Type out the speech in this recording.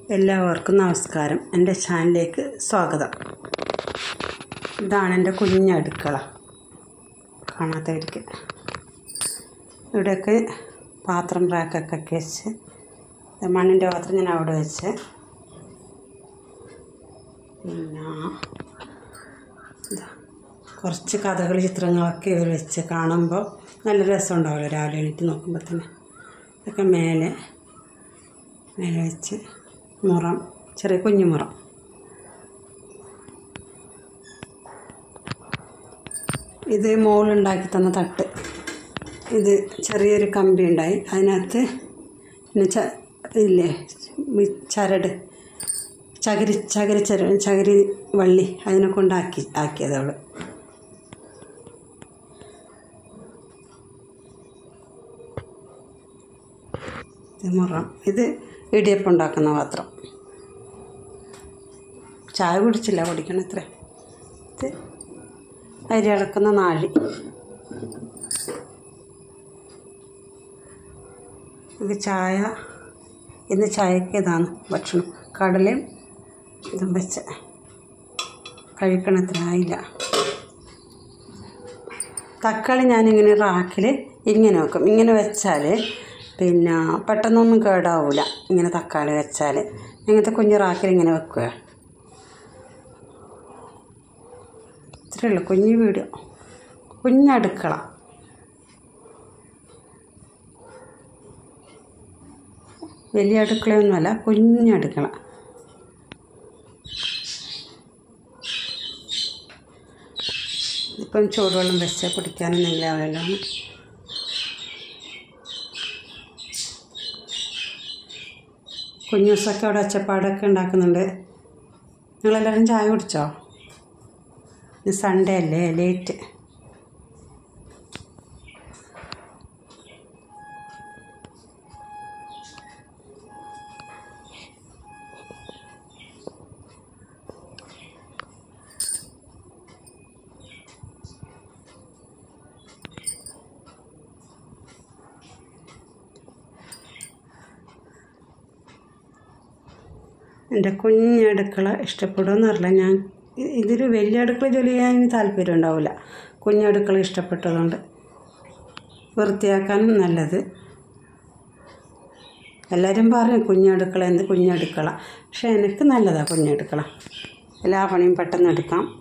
എല്ലാവർക്കും നമസ്കാരം എൻ്റെ ചാനലിലേക്ക് സ്വാഗതം ഇതാണ് എൻ്റെ കുഞ്ഞ അടുക്കള കാണാത്തവർക്ക് ഇവിടെയൊക്കെ പാത്രം റാക്കൊക്കെ ഒക്കെ വെച്ച് മണ്ണിൻ്റെ പാത്രം ഞാൻ അവിടെ വെച്ച് പിന്നെ ഇതാ കുറച്ച് കഥകളി ചിത്രങ്ങളൊക്കെ ഇവർ വെച്ച് കാണുമ്പോൾ നല്ല രസമുണ്ടാവുമല്ലോ രാവിലെ എണീറ്റ് നോക്കുമ്പോൾ തന്നെ ഇതൊക്കെ മേലെ മേലെ വെച്ച് മുറം ചെറിയ കുഞ്ഞു മുറം ഇത് മോളുണ്ടാക്കി തന്ന തട്ട് ഇത് ചെറിയൊരു കമ്പി ഉണ്ടായി അതിനകത്ത് പിന്നെ ച ഇല്ലേ ഈ ചരട് ചകിരി ചകിരി ചര ചകിരി വള്ളി അതിനെ കൊണ്ടാക്കി ആക്കിയത് അവൾ ഇത് മുറം ഇത് ഇടിയപ്പം ഉണ്ടാക്കുന്ന പാത്രം ചായ കുടിച്ചില്ല കുടിക്കണം ഇത്ര ഇത് അരി ഇളക്കുന്ന നാഴി ഇത് ചായ ഇന്ന് ചായക്ക് ഇതാണ് ഭക്ഷണം കടലയും ഇതും വെച്ച് കഴിക്കണത്ര ആയില്ല തക്കാളി ഞാനിങ്ങനെ റാക്കിൽ ഇങ്ങനെ വെക്കും ഇങ്ങനെ വെച്ചാൽ പിന്നെ പെട്ടെന്നൊന്നും കേടാവില്ല ഇങ്ങനെ തക്കാളി വെച്ചാൽ ഇങ്ങനത്തെ കുഞ്ഞു റാക്കിൽ ഇങ്ങനെ വെക്കുക ഇത്രയേ ഉള്ളൂ കുഞ്ഞു വീട് കുഞ്ഞടുക്കള വലിയ അടുക്കളയൊന്നുമല്ല കുഞ്ഞടുക്കള ഇപ്പം ചൂടുവെള്ളം വെച്ചാൽ കുടിക്കാനൊന്നും ആവില്ലല്ലോ കുഞ്ഞൂസൊക്കെ അവിടെ ഒച്ചപ്പാടൊക്കെ ഉണ്ടാക്കുന്നുണ്ട് നിങ്ങളെല്ലാവരും ചായ കുടിച്ചോ ഇന്ന് സൺഡേ അല്ലേ ലേറ്റ് എൻ്റെ കുഞ്ഞടുക്കള ഇഷ്ടപ്പെടുമെന്ന് അറിയില്ല ഞാൻ ഇ- ഇതൊരു വലിയ അടുക്കള ജോലി ചെയ്യാൻ എനിക്ക് താല്പര്യം ഉണ്ടാവില്ല കുഞ്ഞടുക്കള ഇഷ്ടപ്പെട്ടതുകൊണ്ട് വൃത്തിയാക്കാനും നല്ലത് എല്ലാവരും പറയും കുഞ്ഞടുക്കള എന്ത് കുഞ്ഞടുക്കള പക്ഷേ എനിക്ക് നല്ലതാണ് കുഞ്ഞടുക്കള എല്ലാ പണിയും പെട്ടെന്ന് എടുക്കാം